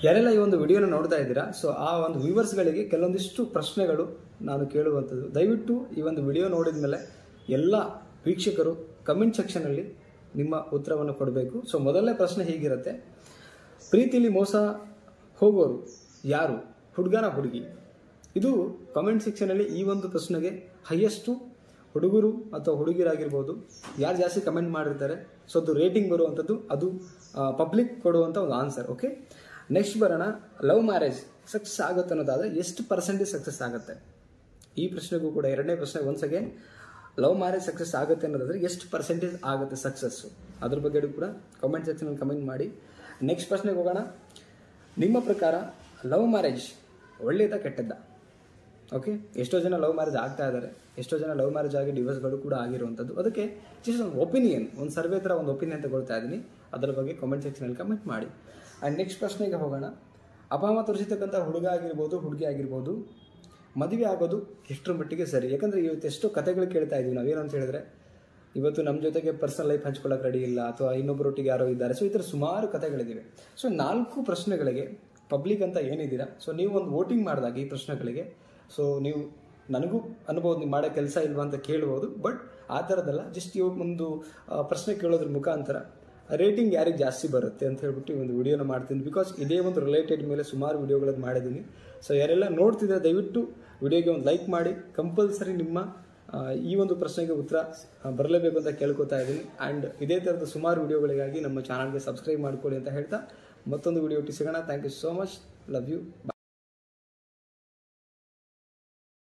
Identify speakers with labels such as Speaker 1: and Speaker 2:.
Speaker 1: ಯಾರೆಲ್ಲ ಈ ಒಂದು ವಿಡಿಯೋನ ನೋಡ್ತಾ ಇದ್ದೀರಾ ಸೊ ಆ ಒಂದು ವ್ಯೂವರ್ಸ್ಗಳಿಗೆ ಕೆಲವೊಂದಿಷ್ಟು ಪ್ರಶ್ನೆಗಳು ನಾನು ಕೇಳುವಂಥದ್ದು ದಯವಿಟ್ಟು ಈ ಒಂದು ವಿಡಿಯೋ ನೋಡಿದ ಮೇಲೆ ಎಲ್ಲ ವೀಕ್ಷಕರು ಕಮೆಂಟ್ ಸೆಕ್ಷನಲ್ಲಿ ನಿಮ್ಮ ಉತ್ತರವನ್ನು ಕೊಡಬೇಕು ಸೊ ಮೊದಲನೇ ಪ್ರಶ್ನೆ ಹೀಗಿರುತ್ತೆ ಪ್ರೀತಿಲಿ ಮೋಸ ಹೋಗೋರು ಯಾರು ಹುಡುಗನ ಹುಡುಗಿ ಇದು ಕಮೆಂಟ್ ಸೆಕ್ಷನಲ್ಲಿ ಈ ಒಂದು ಪ್ರಶ್ನೆಗೆ ಹೈಯೆಸ್ಟು ಹುಡುಗರು ಅಥವಾ ಹುಡುಗಿರಾಗಿರ್ಬೋದು ಯಾರು ಜಾಸ್ತಿ ಕಮೆಂಟ್ ಮಾಡಿರ್ತಾರೆ ಸೊ ಅದು ರೇಟಿಂಗ್ ಬರುವಂಥದ್ದು ಅದು ಪಬ್ಲಿಕ್ ಕೊಡುವಂಥ ಒಂದು ಆನ್ಸರ್ ಓಕೆ ನೆಕ್ಸ್ಟ್ ಬರೋಣ ಲವ್ ಮ್ಯಾರೇಜ್ ಸಕ್ಸಸ್ ಆಗುತ್ತೆ ಅನ್ನೋದಾದ್ರೆ ಎಷ್ಟು ಪರ್ಸೆಂಟೇಜ್ ಸಕ್ಸಸ್ ಆಗುತ್ತೆ ಈ ಪ್ರಶ್ನೆಗೂ ಕೂಡ ಎರಡನೇ ಪ್ರಶ್ನೆ once again love marriage success ಆಗುತ್ತೆ ಅನ್ನೋದಾದ್ರೆ ಎಷ್ಟು ಪರ್ಸೆಂಟೇಜ್ ಆಗುತ್ತೆ ಸಕ್ಸಸ್ಸು ಅದ್ರ ಬಗ್ಗೆ ಕೂಡ ಕಮೆಂಟ್ ಸೆಕ್ಷನಲ್ಲಿ ಕಮೆಂಟ್ ಮಾಡಿ ನೆಕ್ಸ್ಟ್ ಪ್ರಶ್ನೆಗೆ ಹೋಗೋಣ ನಿಮ್ಮ ಪ್ರಕಾರ ಲವ್ ಮ್ಯಾರೇಜ್ ಒಳ್ಳೆಯದಾ ಕೆಟ್ಟದ್ದಾ ಓಕೆ ಎಷ್ಟೋ ಜನ ಲವ್ ಮ್ಯಾರೇಜ್ ಆಗ್ತಾ ಇದ್ದಾರೆ ಎಷ್ಟೋ ಜನ ಲವ್ ಮ್ಯಾರೇಜ್ ಆಗಿ ಡಿವೋರ್ಸ್ಗಳು ಕೂಡ ಆಗಿರುವಂಥದ್ದು ಅದಕ್ಕೆ ಜಸ್ಟ್ ಒಂದು ಒಪಿನಿಯನ್ ಒಂದು ಸರ್ವೆ ಥರ ಒಂದು ಒಪಿನಿಯನ್ ತಗೊಳ್ತಾ ಇದ್ದೀನಿ ಅದರ ಬಗ್ಗೆ ಕಮೆಂಟ್ ಸೆಕ್ಷನಲ್ಲಿ ಕಮೆಂಟ್ ಮಾಡಿ ಆ್ಯಂಡ್ ನೆಕ್ಸ್ಟ್ ಪ್ರಶ್ನೆಗೆ ಹೋಗೋಣ ಅಪ್ಪ ಅಮ್ಮ ತೋರಿಸಿರ್ತಕ್ಕಂಥ ಹುಡುಗ ಆಗಿರ್ಬೋದು ಹುಡುಗಿ ಆಗಿರ್ಬೋದು ಮದುವೆ ಆಗೋದು ಎಷ್ಟರ ಮಟ್ಟಿಗೆ ಸರಿ ಯಾಕಂದರೆ ಇವತ್ತು ಎಷ್ಟೋ ಕಥೆಗಳು ಕೇಳ್ತಾ ಇದೀವಿ ನಾವೇನು ಅಂತ ಹೇಳಿದ್ರೆ ಇವತ್ತು ನಮ್ಮ ಜೊತೆಗೆ ಪರ್ಸನಲ್ ಲೈಫ್ ಹಂಚ್ಕೊಳ್ಳೋಕೆ ರೆಡಿ ಇಲ್ಲ ಅಥವಾ ಇನ್ನೊಬ್ಬರೊಟ್ಟಿಗೆ ಯಾರೋ ಇದ್ದಾರೆ ಸೊ ಈ ಥರ ಸುಮಾರು ಕಥೆಗಳಿವೆ ಸೊ ನಾಲ್ಕು ಪ್ರಶ್ನೆಗಳಿಗೆ ಪಬ್ಲಿಕ್ ಅಂತ ಏನಿದ್ದೀರಾ ಸೊ ನೀವು ಒಂದು ವೋಟಿಂಗ್ ಮಾಡಿದಾಗ ಈ ಪ್ರಶ್ನೆಗಳಿಗೆ ಸೊ ನೀವು ನನಗೂ ಅನ್ಬೋದು ನೀವು ಮಾಡೋ ಕೆಲಸ ಇಲ್ವಾ ಅಂತ ಕೇಳ್ಬೋದು ಬಟ್ ಆ ಥರದ್ದಲ್ಲ ಜಸ್ಟ್ ಇವಾಗ ಒಂದು ಆ, ಪ್ರಶ್ನೆ ಕೇಳೋದ್ರ ಮುಖಾಂತರ ರೇಟಿಂಗ್ ಯಾರಿಗೆ ಜಾಸ್ತಿ ಬರುತ್ತೆ ಅಂತ ಹೇಳ್ಬಿಟ್ಟು ಈ ಒಂದು ವಿಡಿಯೋನ ಮಾಡ್ತೀನಿ ಬಿಕಾಸ್ ಇದೇ ಒಂದು ರಿಲೇಟೆಡ್ ಮೇಲೆ ಸುಮಾರು ವಿಡಿಯೋಗಳನ್ನು ಮಾಡಿದ್ದೀನಿ ಸೊ ಯಾರೆಲ್ಲ ನೋಡ್ತಿದ್ರೆ ದಯವಿಟ್ಟು ವಿಡಿಯೋಗೆ ಒಂದು ಲೈಕ್ ಮಾಡಿ ಕಂಪಲ್ಸರಿ ನಿಮ್ಮ ಆ, ಈ ಒಂದು ಪ್ರಶ್ನೆಗೆ ಉತ್ತರ ಆ, ಬರಲೇಬೇಕು ಅಂತ ಕೇಳ್ಕೊತಾ ಇದ್ದೀನಿ ಆ್ಯಂಡ್ ಇದೇ ಥರದ ಸುಮಾರು ವಿಡಿಯೋಗಳಿಗಾಗಿ ನಮ್ಮ ಚಾನಲ್ಗೆ ಸಬ್ಸ್ಕ್ರೈಬ್ ಮಾಡ್ಕೊಳ್ಳಿ ಅಂತ ಹೇಳ್ತಾ ಮತ್ತೊಂದು ವಿಡಿಯೋ ಒಟ್ಟು ಸಿಗೋಣ thank you so much love you